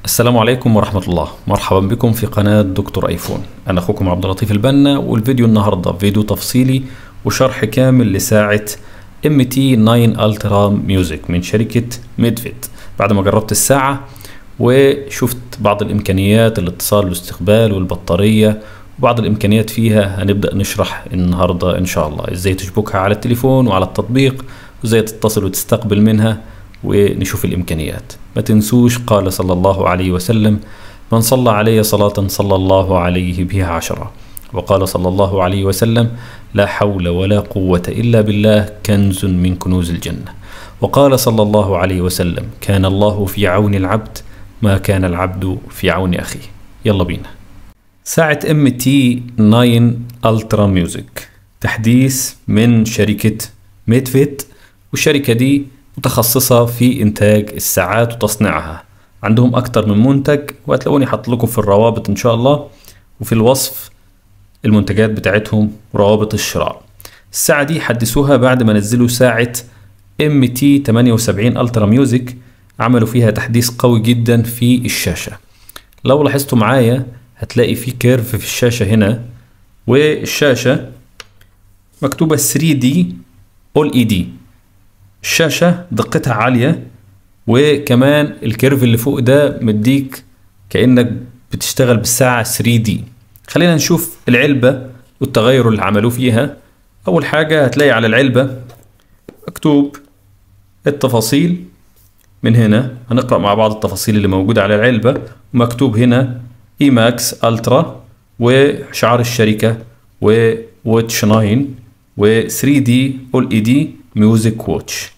السلام عليكم ورحمة الله مرحبا بكم في قناة دكتور ايفون انا اخوكم عبد اللطيف البنا والفيديو النهاردة فيديو تفصيلي وشرح كامل لساعة ام تي 9 الترا ميوزك من شركة ميدفيت بعد ما جربت الساعة وشفت بعض الامكانيات الاتصال والاستقبال والبطارية وبعض الامكانيات فيها هنبدأ نشرح النهاردة ان شاء الله ازاي تشبكها على التليفون وعلى التطبيق وازاي تتصل وتستقبل منها ونشوف الامكانيات ما تنسوش قال صلى الله عليه وسلم من صلى علي صلاة صلى الله عليه بها عشرة وقال صلى الله عليه وسلم لا حول ولا قوة إلا بالله كنز من كنوز الجنة وقال صلى الله عليه وسلم كان الله في عون العبد ما كان العبد في عون أخيه يلا بينا ساعة ام تي 9 الترا ميوزك تحديث من شركة ميدفيت والشركة دي متخصصة في إنتاج الساعات وتصنيعها عندهم أكتر من منتج وهتلاقوني حاط لكم في الروابط إن شاء الله وفي الوصف المنتجات بتاعتهم وروابط الشراء الساعة دي حدثوها بعد ما نزلوا ساعة ام تي 78 الترا ميوزك عملوا فيها تحديث قوي جدا في الشاشة لو لاحظتوا معايا هتلاقي في كيرف في الشاشة هنا والشاشة مكتوبة 3D All ED الشاشة دقتها عالية وكمان الكيرف اللي فوق ده مديك كأنك بتشتغل بالساعة 3D خلينا نشوف العلبة والتغير اللي عملوه فيها أول حاجة هتلاقي على العلبة مكتوب التفاصيل من هنا هنقرأ مع بعض التفاصيل اللي موجودة على العلبة ومكتوب هنا اي ماكس الترا وشعار الشركة وواتش 9 و 3 دي اول اي دي ميوزك واتش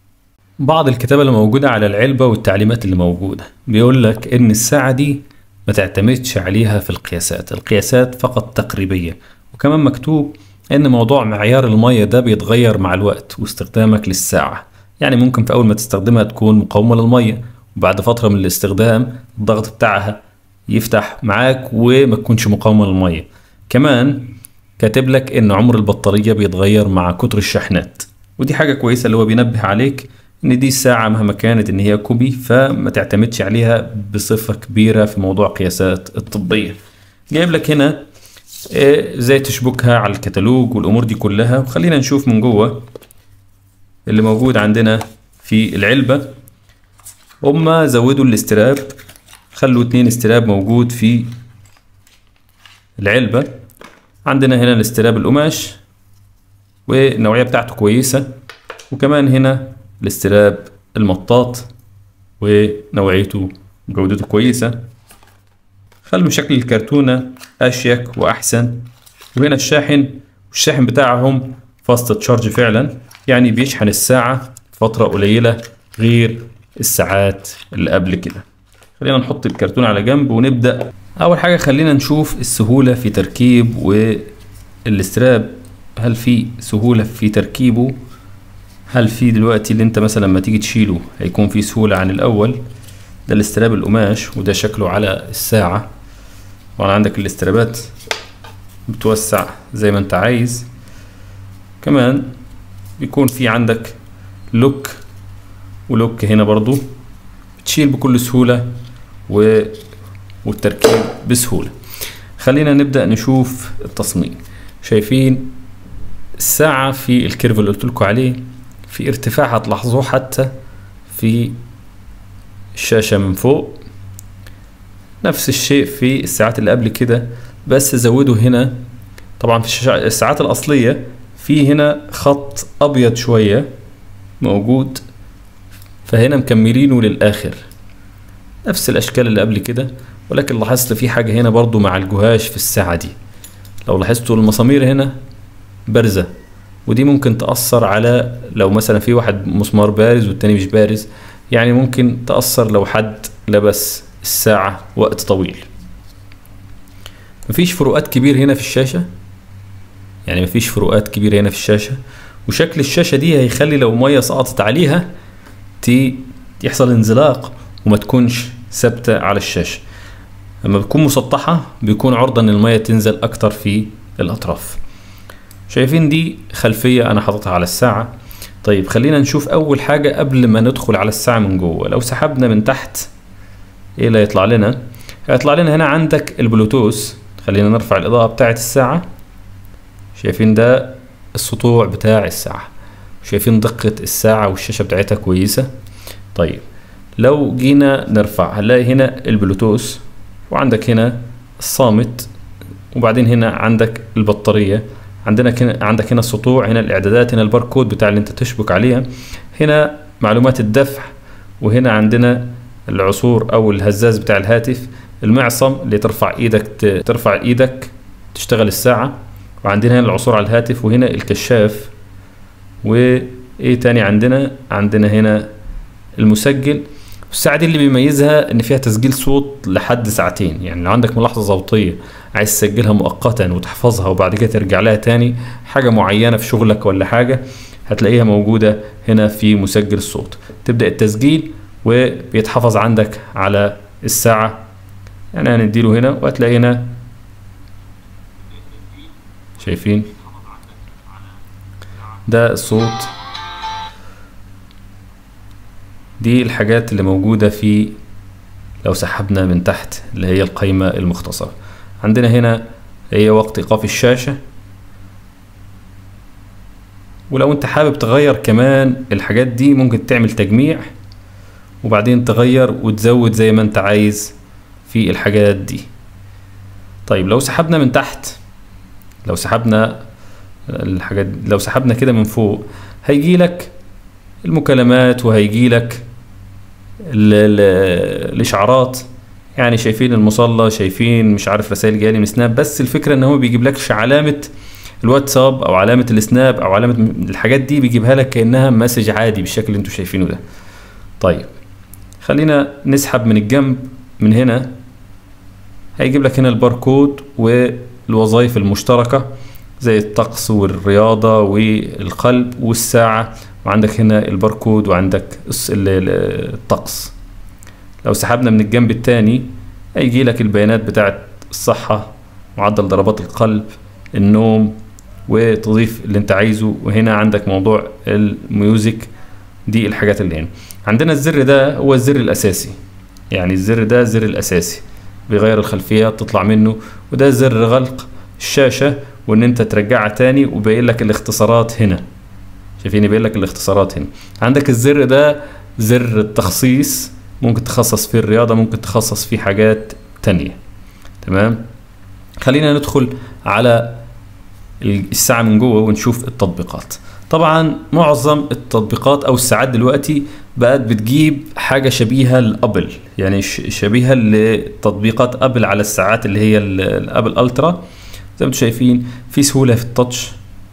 بعض الكتابة اللي موجودة على العلبة والتعليمات اللي موجودة بيقول لك إن الساعة دي ما تعتمدش عليها في القياسات القياسات فقط تقريبية وكمان مكتوب إن موضوع معيار المية ده بيتغير مع الوقت واستخدامك للساعة يعني ممكن في أول ما تستخدمها تكون مقاومة للمية وبعد فترة من الاستخدام الضغط بتاعها يفتح معاك وما تكونش مقاومة للمية كمان كاتب لك إن عمر البطارية بيتغير مع كتر الشحنات ودي حاجة كويسة اللي هو بينبه عليك ان دي الساعة مهما كانت ان هي كوبي فما تعتمدش عليها بصفة كبيرة في موضوع قياسات الطبية جايب لك هنا ازاي تشبكها على الكتالوج والامور دي كلها وخلينا نشوف من جوه اللي موجود عندنا في العلبة هما زودوا الاستراب خلوا اتنين استراب موجود في العلبة عندنا هنا الاستراب القماش والنوعية بتاعته كويسة وكمان هنا الاستراب المطاط ونوعيته جودته كويسة خلوا شكل الكرتونة أشيك وأحسن وهنا الشاحن والشاحن بتاعهم فاست تشارج فعلا يعني بيشحن الساعة فترة قليلة غير الساعات اللي قبل كده خلينا نحط الكرتون على جنب ونبدأ أول حاجة خلينا نشوف السهولة في تركيب والاستراب هل في سهولة في تركيبه هل في دلوقتي اللي انت مثلا لما تيجي تشيله هيكون في سهولة عن الأول ده الاستراب القماش وده شكله على الساعة وعلى عندك الاسترابات بتوسع زي ما انت عايز كمان بيكون في عندك لوك ولوك هنا برضو بتشيل بكل سهولة و... والتركيب بسهولة خلينا نبدأ نشوف التصميم شايفين الساعة في الكيرف اللي قلت لكم عليه في ارتفاع هتلاحظوه حتى في الشاشة من فوق نفس الشيء في الساعات اللي قبل كده بس زودوا هنا طبعا في الساعات الأصلية في هنا خط أبيض شوية موجود فهنا مكملينه للآخر نفس الأشكال اللي قبل كده ولكن لاحظت في حاجة هنا برضو مع الجهاش في الساعة دي لو لاحظتوا المسامير هنا بارزة ودي ممكن تأثر على لو مثلا في واحد مسمار بارز والتاني مش بارز يعني ممكن تأثر لو حد لبس الساعة وقت طويل مفيش فروقات كبير هنا في الشاشة يعني مفيش فروقات كبيرة هنا في الشاشة وشكل الشاشة دي هيخلي لو مية سقطت عليها يحصل انزلاق وما تكونش ثابتة على الشاشة لما بتكون مسطحة بيكون عرضة ان المية تنزل اكتر في الاطراف شايفين دي خلفية أنا حاططها على الساعة طيب خلينا نشوف أول حاجة قبل ما ندخل على الساعة من جوه لو سحبنا من تحت ايه اللي هيطلع لنا هيطلع لنا هنا عندك البلوتوث خلينا نرفع الاضاءة بتاعة الساعة شايفين ده السطوع بتاع الساعة شايفين دقة الساعة والشاشة بتاعتها كويسة طيب لو جينا نرفع هنلاقي هنا البلوتوث وعندك هنا الصامت وبعدين هنا عندك البطارية عندنا كنا عندك هنا السطوع هنا الاعدادات هنا الباركود بتاع اللي انت تشبك عليها هنا معلومات الدفع وهنا عندنا العصور او الهزاز بتاع الهاتف المعصم اللي ترفع ايدك ت- ترفع ايدك تشتغل الساعة وعندنا هنا العصور على الهاتف وهنا الكشاف وايه تاني عندنا عندنا هنا المسجل الساعة دي اللي بيميزها ان فيها تسجيل صوت لحد ساعتين يعني لو عندك ملاحظة صوتية عايز تسجلها مؤقتا وتحفظها وبعد كده ترجع لها تاني حاجة معينة في شغلك ولا حاجة هتلاقيها موجودة هنا في مسجل الصوت تبدأ التسجيل وبيتحفظ عندك على الساعة يعني هنديله هنا وهتلاقي هنا شايفين ده الصوت دي الحاجات اللي موجودة في لو سحبنا من تحت اللي هي القائمة المختصرة عندنا هنا هي وقت إيقاف الشاشة ولو انت حابب تغير كمان الحاجات دي ممكن تعمل تجميع وبعدين تغير وتزود زي ما انت عايز في الحاجات دي طيب لو سحبنا من تحت لو سحبنا الحاجات لو سحبنا كده من فوق هيجي لك المكالمات وهيجي لك ال- ال- الاشعارات يعني شايفين المصلى شايفين مش عارف رسائل جايه لي من سناب بس الفكره ان هو بيجيب لكش علامه الواتساب او علامه السناب او علامه م- الحاجات دي بيجيبها لك كانها مسج عادي بالشكل اللي انتوا شايفينه ده طيب خلينا نسحب من الجنب من هنا هيجيب لك هنا الباركود والوظائف المشتركه زي الطقس والرياضه والقلب والساعه وعندك هنا الباركود وعندك الس- ال- ال- الطقس لو سحبنا من الجنب التاني هيجي لك البيانات بتاعت الصحة معدل ضربات القلب النوم وتضيف اللي انت عايزه وهنا عندك موضوع الميوزك دي الحاجات اللي هنا عندنا الزر ده هو الزر الأساسي يعني الزر ده الزر الأساسي بيغير الخلفيات تطلع منه وده زر غلق الشاشة وان انت ترجعها تاني وباين لك الاختصارات هنا شايفين يبين لك الاختصارات هنا عندك الزر ده زر التخصيص ممكن تخصص فيه الرياضة ممكن تخصص فيه حاجات تانية تمام خلينا ندخل على الساعة من جوه ونشوف التطبيقات طبعا معظم التطبيقات او الساعات دلوقتي بقت بتجيب حاجة شبيهة لابل يعني ش- شبيهة لتطبيقات ابل على الساعات اللي هي ال- الابل الترا زي ما انتم شايفين في سهولة في التاتش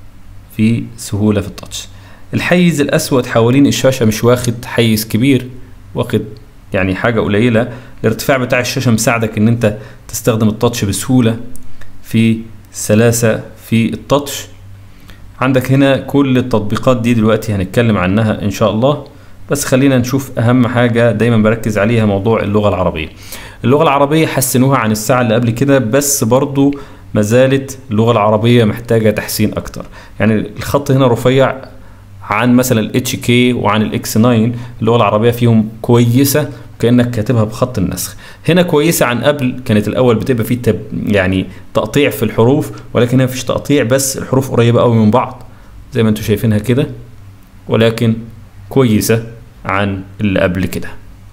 في سهولة في التاتش الحيز الأسود حوالين الشاشة مش واخد حيز كبير واخد يعني حاجة قليلة الارتفاع بتاع الشاشة مساعدك ان انت تستخدم التاتش بسهولة في سلاسة في التاتش عندك هنا كل التطبيقات دي دلوقتي هنتكلم عنها ان شاء الله بس خلينا نشوف اهم حاجة دايما بركز عليها موضوع اللغة العربية اللغة العربية حسنوها عن الساعة اللي قبل كده بس برضو ما زالت اللغة العربية محتاجة تحسين أكتر يعني الخط هنا رفيع عن مثلا الاتش كي وعن الاكس 9 اللغة العربية فيهم كويسة كأنك كاتبها بخط النسخ هنا كويسة عن قبل كانت الأول بتبقى فيه تب يعني تقطيع في الحروف ولكن هنا مفيش تقطيع بس الحروف قريبة قوي من بعض زي ما انتم شايفينها كده ولكن كويسة عن اللي قبل كده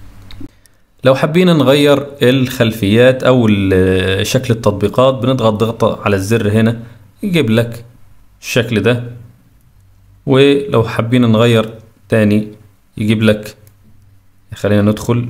لو حابين نغير الخلفيات او ال- شكل التطبيقات بنضغط ضغطة على الزر هنا يجيب لك الشكل ده ولو حابين نغير تاني يجيب لك خلينا ندخل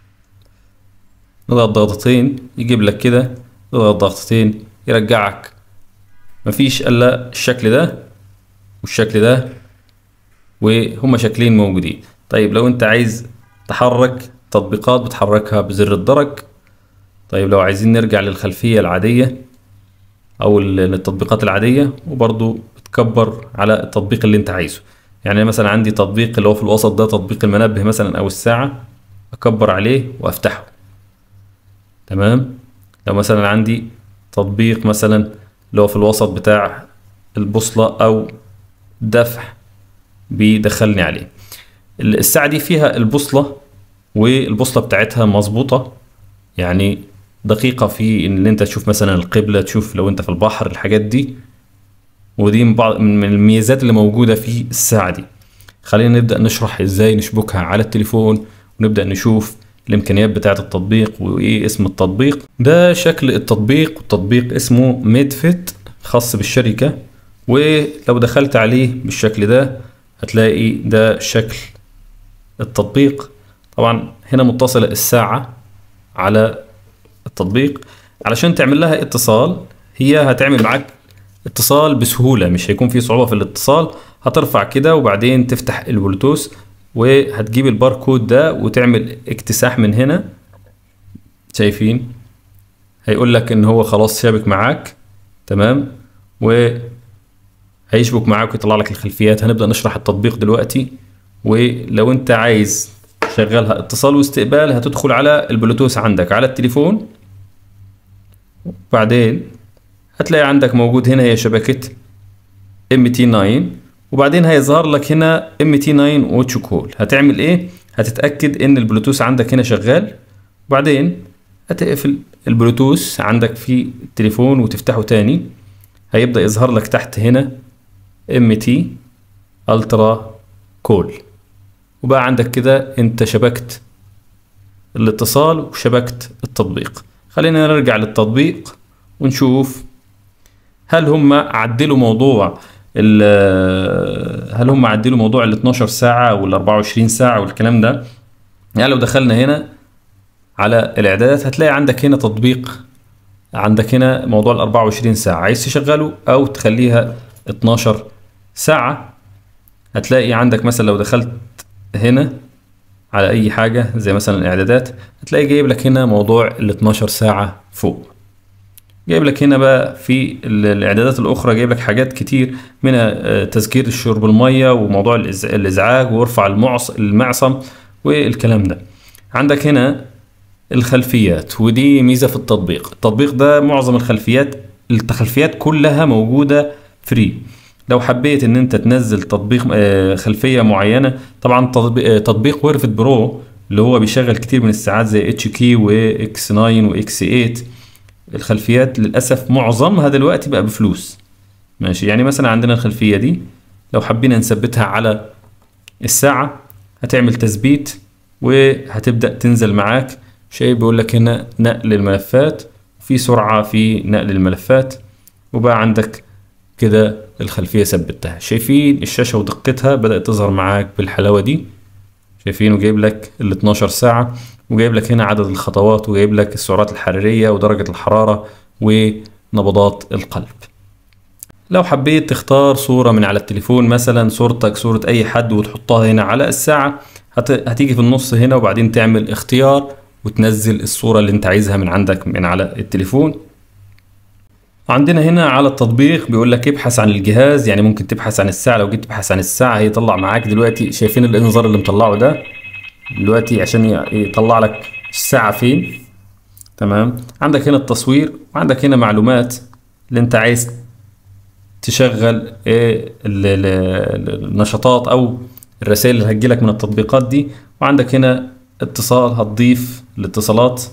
نضغط ضغطتين يجيب لك كده نضغط ضغطتين يرجعك مفيش الا الشكل ده والشكل ده وهما شكلين موجودين طيب لو انت عايز تحرك تطبيقات بتحركها بزر الدرج طيب لو عايزين نرجع للخلفية العادية او ال- للتطبيقات العادية وبرضو بتكبر على التطبيق اللي انت عايزه يعني مثلا عندي تطبيق اللي هو في الوسط ده تطبيق المنبه مثلا او الساعة اكبر عليه وافتحه تمام لو مثلا عندي تطبيق مثلا اللي هو في الوسط بتاع البوصلة او دفع بيدخلني عليه ال- الساعة دي فيها البوصلة والبوصلة بتاعتها مظبوطة يعني دقيقة في ان انت تشوف مثلا القبلة تشوف لو انت في البحر الحاجات دي ودي من بعض من الميزات اللي موجودة في الساعة دي خلينا نبدأ نشرح ازاي نشبكها على التليفون ونبدأ نشوف الامكانيات بتاعة التطبيق وايه اسم التطبيق ده شكل التطبيق والتطبيق اسمه ميدفيت خاص بالشركة ولو دخلت عليه بالشكل ده هتلاقي ده شكل التطبيق طبعا هنا متصلة الساعة على التطبيق علشان تعمل لها اتصال هي هتعمل معاك اتصال بسهولة مش هيكون في صعوبة في الاتصال هترفع كده وبعدين تفتح البلوتوث وهتجيب الباركود ده وتعمل اكتساح من هنا شايفين هيقول لك ان هو خلاص شابك معاك تمام و هيشبك معاك ويطلع لك الخلفيات هنبدأ نشرح التطبيق دلوقتي ولو انت عايز تشغلها اتصال واستقبال هتدخل على البلوتوث عندك على التليفون وبعدين هتلاقي عندك موجود هنا هي شبكة ام تي 9 وبعدين هيظهر لك هنا ام تي 9 واتش كول هتعمل ايه هتتأكد ان البلوتوث عندك هنا شغال وبعدين هتقفل البلوتوث عندك في التليفون وتفتحه تاني هيبدأ يظهر لك تحت هنا ام تي الترا كول وبقى عندك كده انت شبكت الاتصال وشبكت التطبيق خلينا نرجع للتطبيق ونشوف هل هم عدلوا موضوع هل هم عدلوا موضوع ال 12 ساعة وال 24 ساعة والكلام ده يعني لو دخلنا هنا على الاعدادات هتلاقي عندك هنا تطبيق عندك هنا موضوع ال 24 ساعة عايز تشغله او تخليها 12 ساعة هتلاقي عندك مثلا لو دخلت هنا على اي حاجة زي مثلا الاعدادات هتلاقي جايب لك هنا موضوع ال 12 ساعة فوق جايب لك هنا بقى في الاعدادات الاخرى جايب لك حاجات كتير منها تذكير الشرب المية وموضوع الازعاج وارفع المعص المعصم والكلام ده عندك هنا الخلفيات ودي ميزة في التطبيق التطبيق ده معظم الخلفيات الخلفيات كلها موجودة فري لو حبيت ان انت تنزل تطبيق خلفيه معينه طبعا تطبيق ويرفت برو اللي هو بيشغل كتير من الساعات زي اتش كي واكس 9 واكس 8 الخلفيات للاسف معظمها دلوقتي بقى بفلوس ماشي يعني مثلا عندنا الخلفيه دي لو حبينا نثبتها على الساعه هتعمل تثبيت وهتبدا تنزل معاك شيء بيقول لك هنا نقل الملفات في سرعه في نقل الملفات وبقى عندك كده الخلفية ثبتها شايفين الشاشة ودقتها بدأت تظهر معاك بالحلاوة دي شايفين وجايب لك ال 12 ساعة وجايب لك هنا عدد الخطوات وجايب لك السعرات الحرارية ودرجة الحرارة ونبضات القلب لو حبيت تختار صورة من على التليفون مثلا صورتك صورة أي حد وتحطها هنا على الساعة هت... هتيجي في النص هنا وبعدين تعمل اختيار وتنزل الصورة اللي انت عايزها من عندك من على التليفون عندنا هنا على التطبيق بيقول لك ابحث عن الجهاز يعني ممكن تبحث عن الساعة لو جيت تبحث عن الساعة هيطلع معاك دلوقتي شايفين الانذار اللي مطلعه ده دلوقتي عشان يطلع لك الساعة فين تمام عندك هنا التصوير وعندك هنا معلومات اللي انت عايز تشغل ايه النشاطات او الرسائل اللي هتجيلك من التطبيقات دي وعندك هنا اتصال هتضيف الاتصالات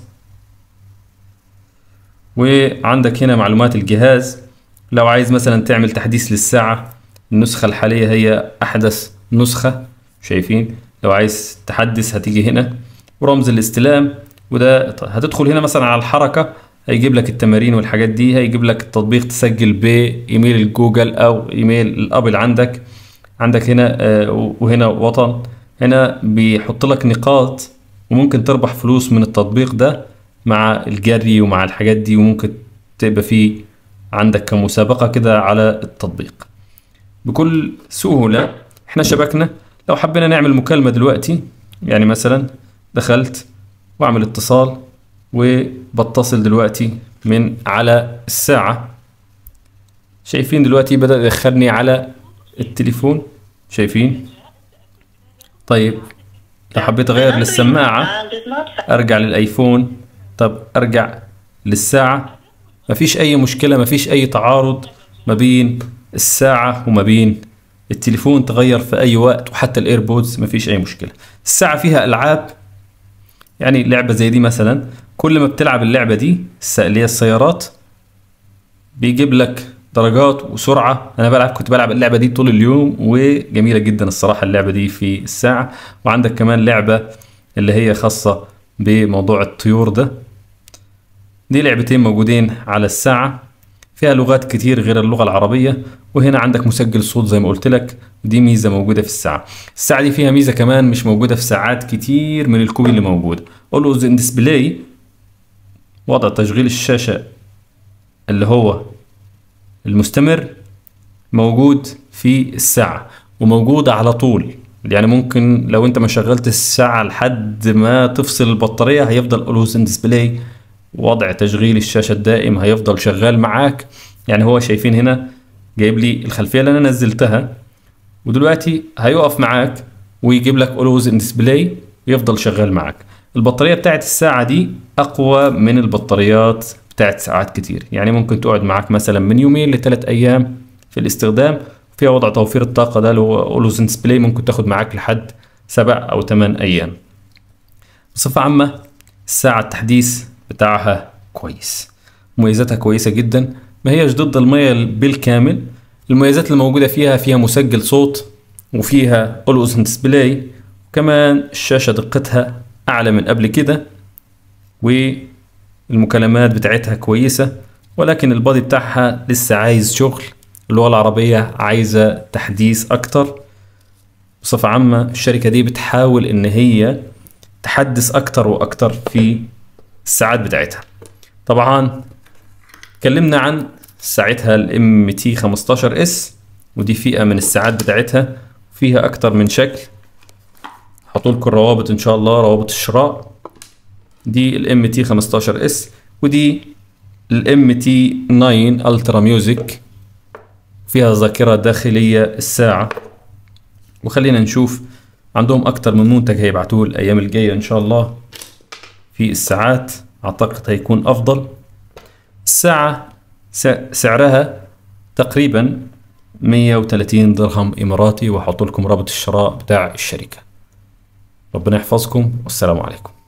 وعندك هنا معلومات الجهاز لو عايز مثلا تعمل تحديث للساعة النسخة الحالية هي أحدث نسخة شايفين لو عايز تحدث هتيجي هنا ورمز الاستلام وده هتدخل هنا مثلا على الحركة هيجيب لك التمارين والحاجات دي هيجيب لك التطبيق تسجل بايميل الجوجل او ايميل الابل عندك عندك هنا وهنا وطن هنا بيحط لك نقاط وممكن تربح فلوس من التطبيق ده مع الجري ومع الحاجات دي وممكن تبقى فيه عندك كمسابقة كده على التطبيق بكل سهولة احنا شبكنا لو حبينا نعمل مكالمة دلوقتي يعني مثلا دخلت واعمل اتصال وبتصل دلوقتي من على الساعة شايفين دلوقتي بدأ يدخلني على التليفون شايفين طيب لو حبيت اغير للسماعة ارجع للايفون طب ارجع للساعة مفيش اي مشكلة مفيش اي تعارض ما بين الساعة وما بين التليفون تغير في اي وقت وحتى الايربودز مفيش اي مشكلة الساعة فيها العاب يعني لعبة زي دي مثلا كل ما بتلعب اللعبة دي الس- اللي هي السيارات بيجيب لك درجات وسرعة أنا بلعب كنت بلعب اللعبة دي طول اليوم وجميلة جدا الصراحة اللعبة دي في الساعة وعندك كمان لعبة اللي هي خاصة بموضوع الطيور ده دي لعبتين موجودين على الساعة فيها لغات كتير غير اللغة العربية وهنا عندك مسجل صوت زي ما قلت لك ودي ميزة موجودة في الساعة الساعة دي فيها ميزة كمان مش موجودة في ساعات كتير من الكوبي اللي موجودة Always in display وضع تشغيل الشاشة اللي هو المستمر موجود في الساعة وموجود على طول يعني ممكن لو انت ما شغلت الساعة لحد ما تفصل البطارية هيفضل always in display وضع تشغيل الشاشة الدائم هيفضل شغال معاك يعني هو شايفين هنا جايب لي الخلفية اللي انا نزلتها ودلوقتي هيقف معاك ويجيب لك always in display ويفضل شغال معاك البطارية بتاعت الساعة دي أقوى من البطاريات بتاعت ساعات كتير يعني ممكن تقعد معاك مثلا من يومين لثلاث أيام في الاستخدام فيها وضع توفير الطاقة ده اللي هو always in display ممكن تاخد معاك لحد سبع أو ثمان أيام بصفة عامة الساعة التحديث بتاعها كويس مميزاتها كويسة جدا ما هيش ضد المية بالكامل المميزات اللي موجودة فيها فيها مسجل صوت وفيها always in display كمان الشاشة دقتها أعلى من قبل كده والمكالمات بتاعتها كويسة ولكن البادي بتاعها لسه عايز شغل اللغة العربية عايزة تحديث أكتر بصفة عامة الشركة دي بتحاول إن هي تحدث أكتر وأكتر في الساعات بتاعتها طبعا اتكلمنا عن ساعتها الام تي 15 اس ودي فئة من الساعات بتاعتها فيها أكتر من شكل هحطوا لكم الروابط إن شاء الله روابط الشراء دي الام تي 15 اس ودي الام تي 9 الترا ميوزك فيها ذاكرة داخلية الساعة وخلينا نشوف عندهم أكتر من منتج هيبعتوه الأيام الجاية إن شاء الله في الساعات أعتقد هيكون أفضل الساعة سعرها تقريبا 130 درهم إماراتي وأحط لكم رابط الشراء بتاع الشركة ربنا يحفظكم والسلام عليكم